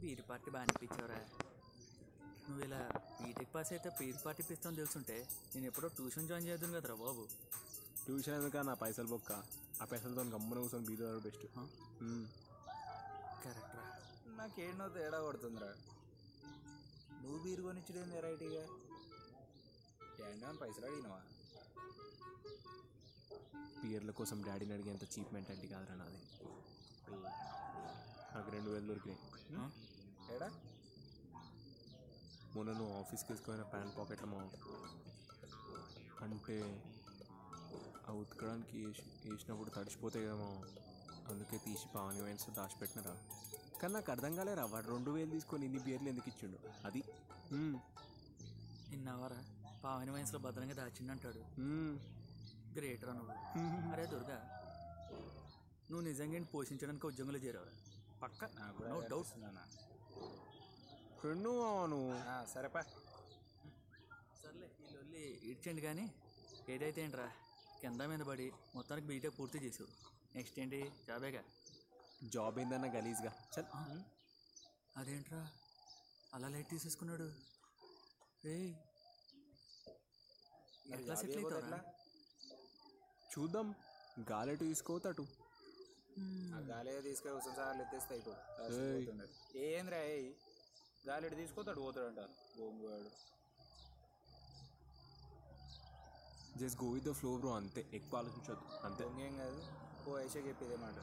Beer party బాగా అనిపించావురా నువ్వు ఇలా బీటెక్ పాస్ అయితే బీర్ పార్టీ ఇప్పిస్తాను తెలుసుంటే నేను ఎప్పుడో ట్యూషన్ జాయిన్ చేద్దాను కదరా బాబు ట్యూషన్ ఎందుక నా పైసలు బొక్క ఆ పైసలతో గమ్మున కూర్చొని బీదో బెస్ట్ కరెక్ట్ రా నాకేంటో తేడా కొడుతుందిరా నువ్వు బీరు కొనిచ్చడం వెరైటీగా ఏంటో అని పైసలు అడిగినావా పియర్ల కోసం డాడీని అడిగేంత చీప్ మెంటాలిటీ కాదురా నాది నాకు రెండు వేలు దొరికినాయి ఏడా మొన్న నువ్వు ఆఫీస్కి వేసుకున్న ప్యాంట్ పాకెట్లో మా అంటే ఆ ఉతకడానికి వేసి వేసినప్పుడు తడిచిపోతాయి కదా మా అందుకే తీసి పావని వైన్స్ దాచిపెట్టినరా కానీ నాకు అర్థం కాలేరా వాడు రెండు వేలు తీసుకొని ఇన్ని బియర్లు ఎందుకు ఇచ్చిండు అది మ్మ్. నిన్నవరా పావని వయసులో భద్రంగా దాచిండంటాడు మ్మ్. గ్రేట్ రా నువ్వు అరే దుర్గా నువ్వు నిజంగా ఈయన్ని పోషించడానికి ఉద్యోగంలో చేరావు పక్క నాకు కూడా నో అదే డౌట్ అనిపిస్తుందన్నా. రెండు మావా నువ్వు ఆ, సరేపా సర్లే ఈ లొల్లి ఇడ్చండి కానీ ఏదైతే ఏంట్రా కింద మీద పడి మొత్తానికి బీటెక్ పూర్తి చేసావు నెక్స్ట్ ఏంటి జాబేగా జాబ్ ఏందన్నా గలీజ్గా చల్ అదేంట్రా అలా లైట్ తీసేసుకున్నాడు రే మరి ఎట్లా జాబ్ సెటిల్ చేయకపోతే అవుతావురా ఎట్లా? చూద్దాం గాలెటు తీసుకోతటు ఆ గాలి తీసుకొని కూర్చొని సార్లు ఎత్తేస్తే అయిపో ఏయ్. ఏంద్రా ఏయ్ గాలి తీసుకోతాడు పోతాడంట బొంగువాడు just go with the flow bro అంతే ఎక్కువ ఆలోచించొద్దు అంతే దొంగేం కాదు ఓ ఐషా చెప్పేది మాట